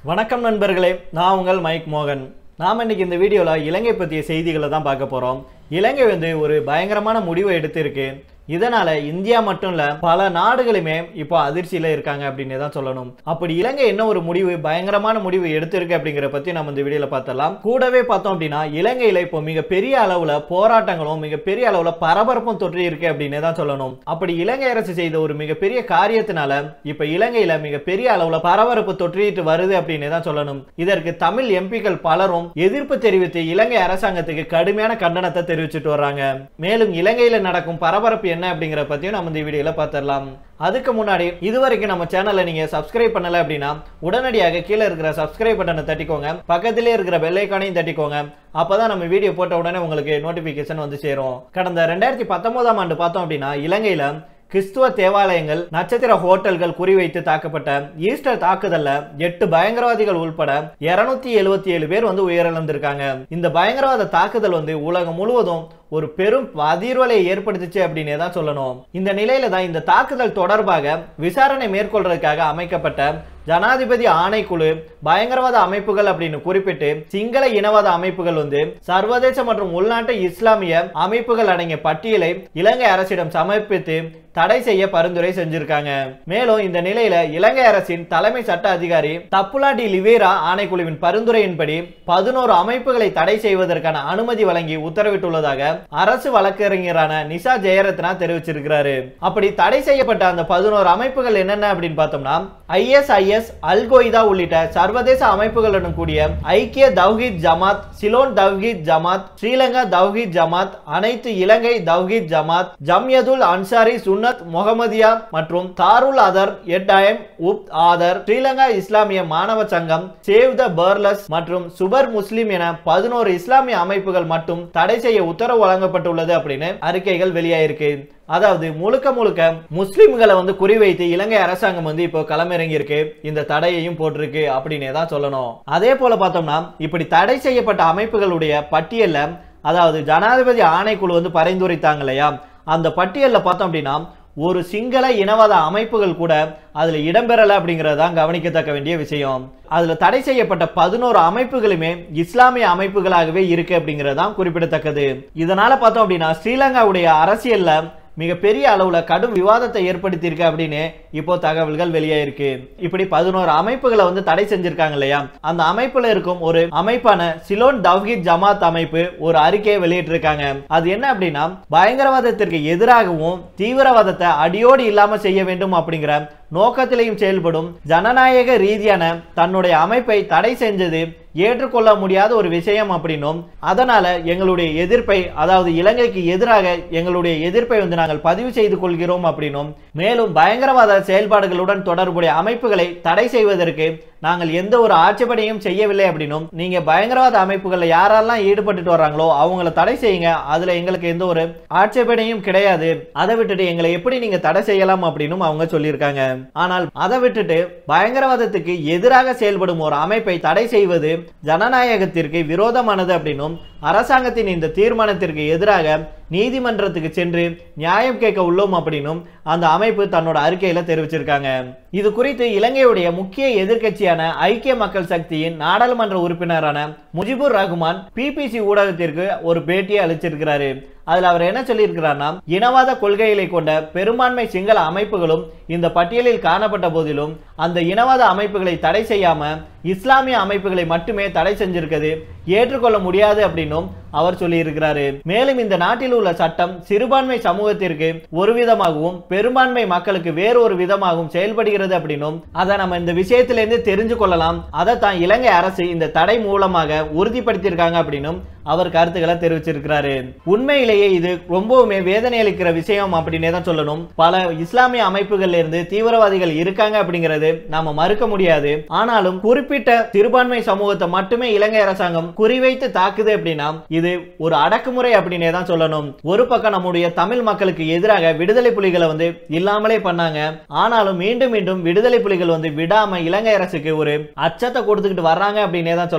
வணக்கம் நண்பர்களே நான் உங்கள் மைக் மோகன் நாம் இன்னைக்கு இந்த வீடியோவில் இலங்கை பற்றிய செய்திகளை தான் பார்க்க போகிறோம் இலங்கை வந்து ஒரு பயங்கரமான முடிவை எடுத்திருக்கு இதனால இந்தியா மட்டும் இல்ல பல நாடுகளுமே இப்போ அதிர்ச்சியில இருக்காங்க அப்படின்னு தான் சொல்லணும் அப்படி இலங்கை என்ன ஒரு முடிவு பயங்கரமான முடிவு எடுத்திருக்கு அப்படிங்கிற பத்தி நம்ம இந்த வீடியோல பார்த்தலாம் கூடவே பார்த்தோம் அப்படின்னா இலங்கையில இப்போ மிகப்பெரிய அளவுல போராட்டங்களும் மிகப்பெரிய அளவுல பரபரப்பும் தொற்றி இருக்கு அப்படின்னு தான் சொல்லணும் அப்படி இலங்கை அரசு செய்த ஒரு மிகப்பெரிய காரியத்தினால இப்ப இலங்கையில மிகப்பெரிய அளவுல பரபரப்பு தொற்றிட்டு வருது அப்படின்னு தான் சொல்லணும் இதற்கு தமிழ் எம்பிக்கள் பலரும் எதிர்ப்பு தெரிவித்து இலங்கை அரசாங்கத்துக்கு கடுமையான கண்டனத்தை தெரிவிச்சிட்டு வர்றாங்க மேலும் இலங்கையில நடக்கும் பரபரப்பு என்ன அப்படிங்கிற பத்தியும் நம்ம இந்த வீடியோல பார்த்துடலாம் அதுக்கு முன்னாடி இதுவரைக்கும் நம்ம சேனலை நீங்க சப்ஸ்கிரைப் பண்ணல அப்படின்னா உடனடியாக கீழே இருக்கிற சப்ஸ்கிரைப் பட்டனை தட்டிக்கோங்க பக்கத்திலே இருக்கிற பெல் ஐக்கானையும் தட்டிக்கோங்க அப்பதான் நம்ம வீடியோ போட்ட உடனே உங்களுக்கு நோட்டிபிகேஷன் வந்து சேரும் கடந்த ரெண்டாயிரத்தி பத்தொன்பதாம் ஆண்டு பார்த்தோம் அப்படின்னா இலங்கையில கிறிஸ்துவ தேவாலயங்கள் நட்சத்திர ஹோட்டல்கள் குறிவைத்து தாக்கப்பட்ட ஈஸ்டர் தாக்குதல்ல எட்டு பயங்கரவாதிகள் உள்பட இருநூத்தி எழுவத்தி ஏழு பேர் வந்து உயிரிழந்திருக்காங்க இந்த பயங்கரவாத தாக்குதல் வந்து உலகம் முழுவதும் ஒரு பெரும் அதிர்வலை ஏற்படுத்துச்சு அப்படின்னே தான் சொல்லணும் இந்த நிலையில தான் இந்த தாக்குதல் தொடர்பாக விசாரணை மேற்கொள்றதுக்காக அமைக்கப்பட்ட ஜனாதிபதி ஆணைக்குழு பயங்கரவாத அமைப்புகள் அப்படின்னு குறிப்பிட்டு சிங்கள இனவாத அமைப்புகள் வந்து சர்வதேச மற்றும் உள்நாட்டு இஸ்லாமிய அமைப்புகள் அடங்கிய பட்டியலை இலங்கை அரசிடம் சமர்ப்பித்து தடை செய்ய பரிந்துரை செஞ்சிருக்காங்க மேலும் இந்த நிலையில இலங்கை அரசின் தலைமை சட்ட அதிகாரி தப்புலா டி லிவேரா ஆணைக்குழுவின் பரிந்துரையின்படி பதினோரு அமைப்புகளை தடை செய்வதற்கான அனுமதி வழங்கி உத்தரவிட்டுள்ளதாக அரசு வழக்கறிஞரான நிசா ஜெயரத்னா தெரிவிச்சிருக்கிறாரு அப்படி தடை செய்யப்பட்ட அந்த பதினோரு அமைப்புகள் என்னென்ன அப்படின்னு பார்த்தோம்னா ஐஎஸ்ஐஎஸ் அல்கொய்தா உள்ளிட்ட சர்வதேச அமைப்புகளுடன் கூடிய ஐக்கிய தவ்ஹீத் ஜமாத் சிலோன் தவ்ஹீத் ஜமாத் ஸ்ரீலங்கா தவ்ஹீத் ஜமாத் அனைத்து இலங்கை தவ்ஹீத் ஜமாத் ஜம்யதுல் அன்சாரி சுன்னத் முகமதியா மற்றும் தாருல் அதர் எட்டாயம் உப் ஆதர் ஸ்ரீலங்கா இஸ்லாமிய மாணவ சங்கம் சேவ் த பர்லஸ் மற்றும் சுபர் முஸ்லிம் என பதினோரு இஸ்லாமிய அமைப்புகள் மட்டும் தடை செய்ய உத்தரவு வழங்கப்பட்டுள்ளது அப்படின்னு அறிக்கைகள் வெளியாயிருக்கு அதாவது முழுக்க முழுக்க முஸ்லிம்களை வந்து குறிவைத்து இலங்கை அரசாங்கம் வந்து இப்போ களமிறங்கி இருக்கு இந்த தடையையும் போட்டிருக்கு அப்படின்னே தான் சொல்லணும் அதே போல பார்த்தோம்னா இப்படி தடை செய்யப்பட்ட அமைப்புகளுடைய பட்டியல்ல அதாவது ஜனாதிபதி ஆணைக்குழு வந்து பரிந்துரைத்தாங்க இல்லையா அந்த பட்டியல்ல பார்த்தோம் அப்படின்னா ஒரு சிங்கள இனவாத அமைப்புகள் கூட அதுல இடம்பெறல அப்படிங்கிறது தான் கவனிக்கத்தக்க வேண்டிய விஷயம் அதுல தடை செய்யப்பட்ட பதினோரு அமைப்புகளுமே இஸ்லாமிய அமைப்புகளாகவே இருக்கு அப்படிங்கிறது தான் குறிப்பிடத்தக்கது இதனால பார்த்தோம் அப்படின்னா ஸ்ரீலங்காவுடைய அரசியல்ல மிகப்பெரிய அளவுல கடும் விவாதத்தை ஏற்படுத்தியிருக்கு அப்படின்னு இப்போ தகவல்கள் வெளியாயிருக்கு இப்படி பதினோரு அமைப்புகளை வந்து தடை செஞ்சிருக்காங்க இல்லையா அந்த அமைப்புல இருக்கும் ஒரு அமைப்பான சிலோன் தவ்ஹீத் ஜமாத் அமைப்பு ஒரு அறிக்கையை வெளியிட்டிருக்காங்க அது என்ன அப்படின்னா பயங்கரவாதத்திற்கு எதிராகவும் தீவிரவாதத்தை அடியோடு இல்லாம செய்ய வேண்டும் அப்படிங்கிற நோக்கத்திலையும் செயல்படும் ஜனநாயக ரீதியான தன்னுடைய அமைப்பை தடை செஞ்சது ஏற்றுக்கொள்ள முடியாத ஒரு விஷயம் அப்படின்னும் அதனால எங்களுடைய எதிர்ப்பை அதாவது இலங்கைக்கு எதிராக எங்களுடைய எதிர்ப்பை வந்து நாங்கள் பதிவு செய்து கொள்கிறோம் அப்படின்னும் மேலும் பயங்கரவாத செயல்பாடுகளுடன் தொடர்புடைய அமைப்புகளை தடை செய்வதற்கு நாங்கள் எந்த ஒரு ஆட்சேபனையும் செய்யவில்லை அப்படின்னும் நீங்க பயங்கரவாத அமைப்புகளில் யாரெல்லாம் ஈடுபட்டுட்டு வர்றாங்களோ அவங்கள தடை செய்யுங்க அதுல எங்களுக்கு எந்த ஒரு ஆட்சேபனையும் கிடையாது அதை விட்டுட்டு எங்களை எப்படி நீங்க தடை செய்யலாம் அப்படின்னும் அவங்க சொல்லியிருக்காங்க ஆனால் அதை விட்டுட்டு பயங்கரவாதத்துக்கு எதிராக செயல்படும் ஒரு அமைப்பை தடை செய்வது ஜனநாயகத்திற்கு விரோதமானது அப்படின்னும் அரசாங்கத்தின் இந்த தீர்மானத்திற்கு எதிராக நீதிமன்றத்துக்கு சென்று நியாயம் கேட்க உள்ளோம் அப்படின்னும் அந்த அமைப்பு தன்னோட அறிக்கையில தெரிவிச்சிருக்காங்க இது குறித்து இலங்கையுடைய முக்கிய எதிர்க்கட்சியான ஐக்கிய மக்கள் சக்தியின் நாடாளுமன்ற உறுப்பினரான முஜிபுர் ரஹ்மான் பிபிசி ஊடகத்திற்கு ஒரு பேட்டியை அளிச்சிருக்கிறாரு அதுல அவர் என்ன சொல்லியிருக்கிறார்னா இனவாத கொள்கைகளை கொண்ட பெரும்பான்மை சிங்கள அமைப்புகளும் இந்த பட்டியலில் காணப்பட்ட போதிலும் அந்த இனவாத அமைப்புகளை தடை செய்யாம இஸ்லாமிய அமைப்புகளை மட்டுமே தடை செஞ்சிருக்கிறது ஏற்றுக்கொள்ள முடியாது அப்படின்னும் அவர் சொல்லியிருக்கிறாரு மேலும் இந்த நாட்டில் உள்ள சட்டம் சிறுபான்மை சமூகத்திற்கு ஒரு விதமாகவும் பெரும்பான்மை மக்களுக்கு வேறு ஒரு விதமாகவும் செயல்படுகிறது அப்படின்னும் அதை நம்ம இந்த விஷயத்திலிருந்து தெரிஞ்சு கொள்ளலாம் அதை தான் இலங்கை அரசு இந்த தடை மூலமாக உறுதிப்படுத்தியிருக்காங்க அப்படின்னும் அவர் கருத்துக்களை தெரிவிச்சிருக்கிறாரு உண்மையிலேயே இது ரொம்பவுமே வேதனை அளிக்கிற விஷயம் அப்படின்னே தான் சொல்லணும் பல இஸ்லாமிய அமைப்புகள்ல இருந்து தீவிரவாதிகள் இருக்காங்க அப்படிங்கிறது நாம மறுக்க முடியாது ஆனாலும் குறிப்பிட்ட சிறுபான்மை சமூகத்தை மட்டுமே இலங்கை அரசாங்கம் குறிவைத்து தாக்குது அப்படின்னா இது ஒரு அடக்குமுறை அப்படின்னே தான் சொல்லணும் ஒரு பக்கம் நம்முடைய தமிழ் மக்களுக்கு எதிராக விடுதலை புலிகளை வந்து இல்லாமலே பண்ணாங்க ஆனாலும் மீண்டும் மீண்டும் விடுதலை புலிகள் வந்து விடாம இலங்கை அரசுக்கு ஒரு அச்சத்தை கொடுத்துக்கிட்டு வர்றாங்க அப்படின்னே தான் சொல்லணும்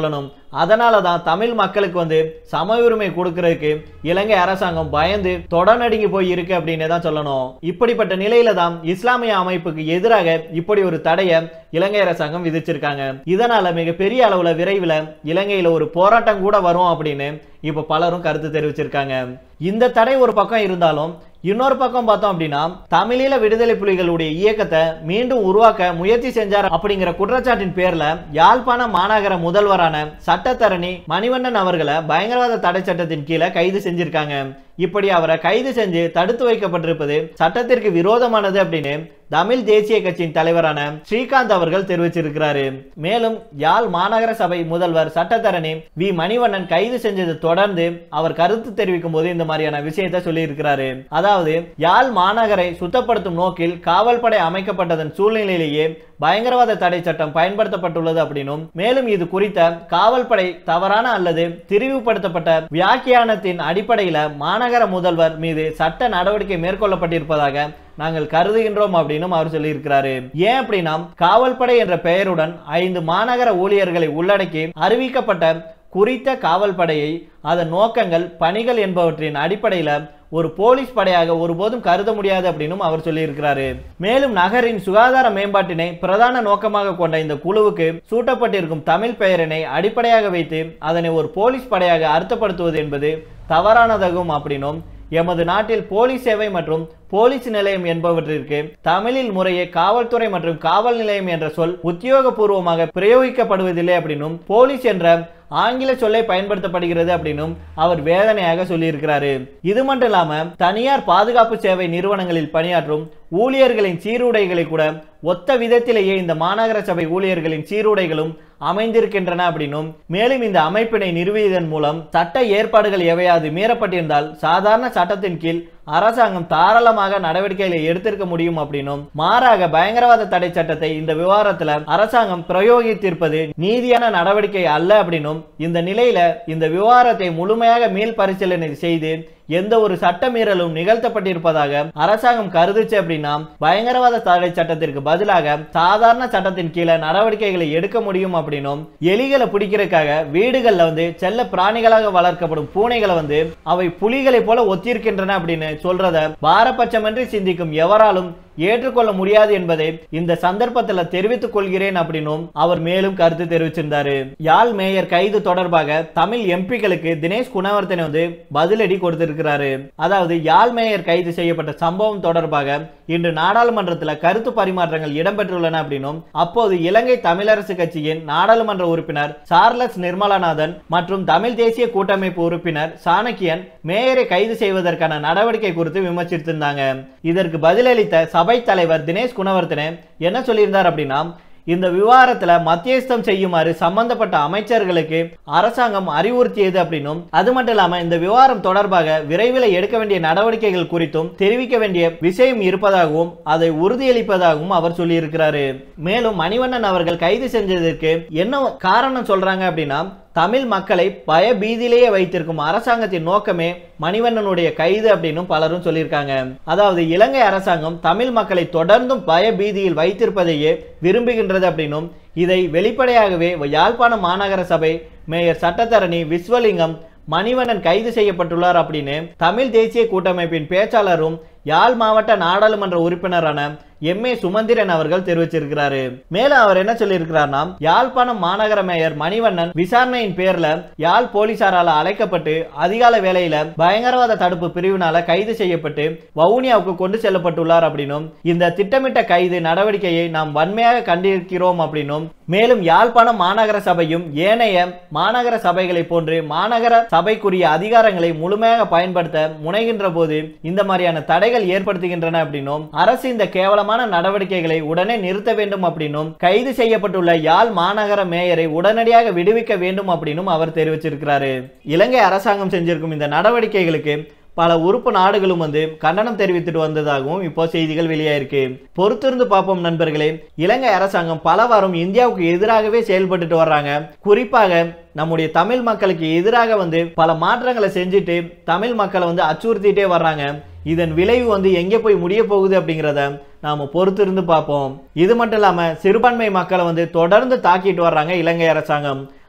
அதனால தான் தமிழ் மக்களுக்கு வந்து சம உரிமை கொடுக்கறதுக்கு இலங்கை அரசாங்கம் பயந்து தொடநடுங்கி போய் இருக்கு அப்படின்னு தான் சொல்லணும் இப்படிப்பட்ட நிலையில தான் இஸ்லாமிய அமைப்புக்கு எதிராக இப்படி ஒரு தடையை இலங்கை அரசாங்கம் விதிச்சிருக்காங்க இதனால மிகப்பெரிய அளவுல விரைவில் இலங்கையில ஒரு போராட்டம் கூட வரும் அப்படின்னு இப்ப பலரும் கருத்து தெரிவிச்சிருக்காங்க இந்த தடை ஒரு பக்கம் இருந்தாலும் இன்னொரு பக்கம் பார்த்தோம் அப்படின்னா தமிழீழ விடுதலை புலிகளுடைய இயக்கத்தை மீண்டும் உருவாக்க முயற்சி செஞ்சார் அப்படிங்கிற குற்றச்சாட்டின் பேர்ல யாழ்ப்பாண மாநகர முதல்வரான சட்டத்தரணி மணிவண்ணன் அவர்களை பயங்கரவாத தடை சட்டத்தின் கீழே கைது செஞ்சிருக்காங்க இப்படி அவரை கைது செஞ்சு தடுத்து வைக்கப்பட்டிருப்பது சட்டத்திற்கு விரோதமானது அப்படின்னு தமிழ் தேசிய கட்சியின் தலைவரான ஸ்ரீகாந்த் அவர்கள் தெரிவிச்சிருக்கிறாரு மேலும் யாழ் மாநகர சபை முதல்வர் சட்டத்தரணி வி மணிவண்ணன் கைது செஞ்சதை தொடர்ந்து அவர் கருத்து தெரிவிக்கும் போது இந்த மாதிரியான விஷயத்தை சொல்லியிருக்கிறாரு அதாவது யாழ் மாநகரை சுத்தப்படுத்தும் நோக்கில் காவல்படை அமைக்கப்பட்டதன் சூழ்நிலையிலேயே பயங்கரவாத தடை சட்டம் பயன்படுத்தப்பட்டுள்ளது அப்படின்னும் மேலும் இது குறித்த காவல்படை தவறான அல்லது திரிவுபடுத்தப்பட்ட வியாக்கியானத்தின் அடிப்படையில் மாநகர முதல்வர் மீது சட்ட நடவடிக்கை மேற்கொள்ளப்பட்டிருப்பதாக நாங்கள் கருதுகின்றோம் அப்படின்னும் அவர் சொல்லியிருக்கிறாரு ஏன் அப்படின்னா காவல்படை என்ற பெயருடன் ஐந்து மாநகர ஊழியர்களை உள்ளடக்கி அறிவிக்கப்பட்ட குறித்த காவல்படையை அதன் நோக்கங்கள் பணிகள் என்பவற்றின் அடிப்படையில் ஒரு போலீஸ் படையாக ஒருபோதும் கருத முடியாது அப்படின்னும் அவர் சொல்லியிருக்கிறாரு மேலும் நகரின் சுகாதார மேம்பாட்டினை பிரதான நோக்கமாக கொண்ட இந்த குழுவுக்கு சூட்டப்பட்டிருக்கும் தமிழ் பெயரினை அடிப்படையாக வைத்து அதனை ஒரு போலீஸ் படையாக அர்த்தப்படுத்துவது என்பது தவறானதாகும் அப்படின்னும் எமது நாட்டில் போலீஸ் சேவை மற்றும் போலீஸ் நிலையம் என்பவற்றிற்கு தமிழில் முறையே காவல்துறை மற்றும் காவல் நிலையம் என்ற சொல் உத்தியோகபூர்வமாக பிரயோகிக்கப்படுவதில்லை அப்படின்னும் போலீஸ் என்ற ஆங்கில சொல்லை பயன்படுத்தப்படுகிறது அப்படின்னும் அவர் வேதனையாக சொல்லியிருக்கிறாரு இது மட்டும் இல்லாம தனியார் பாதுகாப்பு சேவை நிறுவனங்களில் பணியாற்றும் ஊழியர்களின் சீருடைகளை கூட ஒத்த விதத்திலேயே இந்த மாநகர சபை ஊழியர்களின் சீருடைகளும் அமைந்திருக்கின்றன அப்படின்னும் மேலும் இந்த அமைப்பினை நிறுவியதன் மூலம் சட்ட ஏற்பாடுகள் எவையாவது மீறப்பட்டிருந்தால் சாதாரண சட்டத்தின் கீழ் அரசாங்கம் தாராளமாக நடவடிக்கைகளை எடுத்திருக்க முடியும் அப்படின்னும் மாறாக பயங்கரவாத தடை சட்டத்தை இந்த விவகாரத்துல அரசாங்கம் பிரயோகித்திருப்பது நீதியான நடவடிக்கை அல்ல அப்படின்னும் இந்த நிலையில இந்த விவகாரத்தை முழுமையாக மீள் பரிசீலனை செய்து எந்த ஒரு சட்ட மீறலும் நிகழ்த்தப்பட்டிருப்பதாக அரசாங்கம் கருதுச்சு அப்படின்னா பயங்கரவாத தடை சட்டத்திற்கு பதிலாக சாதாரண சட்டத்தின் கீழே நடவடிக்கைகளை எடுக்க முடியும் அப்படின்னும் எலிகளை பிடிக்கிறதுக்காக வீடுகள்ல வந்து செல்ல பிராணிகளாக வளர்க்கப்படும் பூனைகளை வந்து அவை புலிகளை போல ஒத்திருக்கின்றன அப்படின்னு சொல்றத பாரபட்சமின்றி சிந்திக்கும் எவராலும் ஏற்றுக்கொள்ள முடியாது என்பதை இந்த சந்தர்ப்பத்தில் தெரிவித்துக் கொள்கிறேன் அப்படின்னும் அவர் மேலும் கருத்து தெரிவிச்சிருந்தாரு யாழ் மேயர் கைது தொடர்பாக தமிழ் எம்பிக்களுக்கு தினேஷ் குணவர்த்தனை வந்து பதிலடி கொடுத்திருக்கிறாரு அதாவது யாழ் மேயர் கைது செய்யப்பட்ட சம்பவம் தொடர்பாக இன்று நாடாளுமன்றத்தில் கருத்து பரிமாற்றங்கள் இடம்பெற்றுள்ளன அப்படின்னும் அப்போது இலங்கை தமிழரசு கட்சியின் நாடாளுமன்ற உறுப்பினர் சார்லஸ் நிர்மலநாதன் மற்றும் தமிழ் தேசிய கூட்டமைப்பு உறுப்பினர் சாணக்கியன் மேயரை கைது செய்வதற்கான நடவடிக்கை குறித்து விமர்சித்திருந்தாங்க இதற்கு பதிலளித்த சபை தலைவர் தினேஷ் குணவர்த்தன என்ன சொல்லியிருந்தார் அப்படின்னா இந்த விவகாரத்துல மத்தியஸ்தம் செய்யுமாறு சம்பந்தப்பட்ட அமைச்சர்களுக்கு அரசாங்கம் அறிவுறுத்தியது அப்படின்னும் அது மட்டும் இல்லாம இந்த விவகாரம் தொடர்பாக விரைவில் எடுக்க வேண்டிய நடவடிக்கைகள் குறித்தும் தெரிவிக்க வேண்டிய விஷயம் இருப்பதாகவும் அதை உறுதியளிப்பதாகவும் அவர் சொல்லியிருக்கிறாரு மேலும் மணிவண்ணன் அவர்கள் கைது செஞ்சதற்கு என்ன காரணம் சொல்றாங்க அப்படின்னா தமிழ் மக்களை பய பீதியிலேயே வைத்திருக்கும் அரசாங்கத்தின் நோக்கமே மணிவண்ணனுடைய கைது அப்படின்னும் பலரும் சொல்லியிருக்காங்க அதாவது இலங்கை அரசாங்கம் தமிழ் மக்களை தொடர்ந்தும் பய பீதியில் வைத்திருப்பதையே விரும்புகின்றது அப்படின்னும் இதை வெளிப்படையாகவே யாழ்ப்பாண மாநகர சபை மேயர் சட்டத்தரணி விஸ்வலிங்கம் மணிவண்ணன் கைது செய்யப்பட்டுள்ளார் அப்படின்னு தமிழ் தேசிய கூட்டமைப்பின் பேச்சாளரும் யாழ் மாவட்ட நாடாளுமன்ற உறுப்பினரான எம் ஏ சுமந்திரன் அவர்கள் தெரிவிச்சிருக்கிறாரு மேலும் அவர் என்ன சொல்லியிருக்கிறார்னா யாழ்ப்பாணம் மாநகர மேயர் மணிவண்ணன் விசாரணையின் பேர்ல யாழ் போலீசாரால அழைக்கப்பட்டு அதிகால வேளையில பயங்கரவாத தடுப்பு பிரிவினால கைது செய்யப்பட்டு வவுனியாவுக்கு கொண்டு செல்லப்பட்டுள்ளார் அப்படின்னும் இந்த திட்டமிட்ட கைது நடவடிக்கையை நாம் வன்மையாக கண்டிருக்கிறோம் அப்படின்னும் மேலும் யாழ்ப்பாணம் மாநகர சபையும் ஏனைய மாநகர சபைகளை போன்று மாநகர சபைக்குரிய அதிகாரங்களை முழுமையாக பயன்படுத்த முனைகின்ற போது இந்த மாதிரியான தடைகள் ஏற்படுத்துகின்றன அப்படின்னும் அரசு இந்த கேவலமான நடவடிக்கைகளை உடனே நிறுத்த வேண்டும் அப்படின்னும் கைது செய்யப்பட்டுள்ள யாழ் மாநகர மேயரை உடனடியாக விடுவிக்க வேண்டும் அப்படின்னும் அவர் தெரிவிச்சிருக்கிறாரு இலங்கை அரசாங்கம் செஞ்சிருக்கும் இந்த நடவடிக்கைகளுக்கு பல உறுப்பு நாடுகளும் வந்து கண்டனம் தெரிவித்துட்டு வந்ததாகவும் இப்போ செய்திகள் வெளியாயிருக்கு பொறுத்திருந்து பார்ப்போம் நண்பர்களே இலங்கை அரசாங்கம் பல வாரம் இந்தியாவுக்கு எதிராகவே செயல்பட்டுட்டு வர்றாங்க குறிப்பாக நம்முடைய தமிழ் மக்களுக்கு எதிராக வந்து பல மாற்றங்களை செஞ்சுட்டு தமிழ் மக்களை வந்து அச்சுறுத்திட்டே வர்றாங்க இதன் விளைவு வந்து எங்கே போய் முடிய போகுது அப்படிங்கிறத நாம பொறுத்திருந்து பார்ப்போம் இது மட்டும் இல்லாம சிறுபான்மை மக்களை வந்து தொடர்ந்து தாக்கிட்டு வர்றாங்க இலங்கை அரசாங்கம்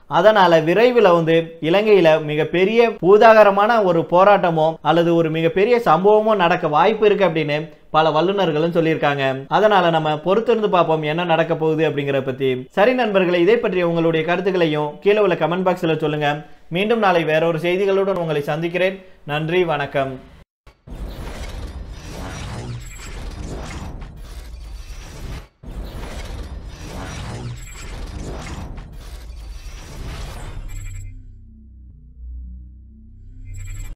அதனால விரைவில் வந்து இலங்கையில மிகப்பெரிய பூதாகரமான ஒரு போராட்டமோ அல்லது ஒரு மிகப்பெரிய சம்பவமோ நடக்க வாய்ப்பு இருக்கு அப்படின்னு பல வல்லுநர்களும் சொல்லியிருக்காங்க அதனால நம்ம பொறுத்திருந்து பார்ப்போம் என்ன நடக்க போகுது அப்படிங்கிற பத்தி சரி நண்பர்களே இதை பற்றி உங்களுடைய கருத்துக்களையும் கீழே உள்ள கமெண்ட் பாக்ஸ்ல சொல்லுங்க மீண்டும் நாளை வேற ஒரு செய்திகளுடன் உங்களை சந்திக்கிறேன் நன்றி வணக்கம்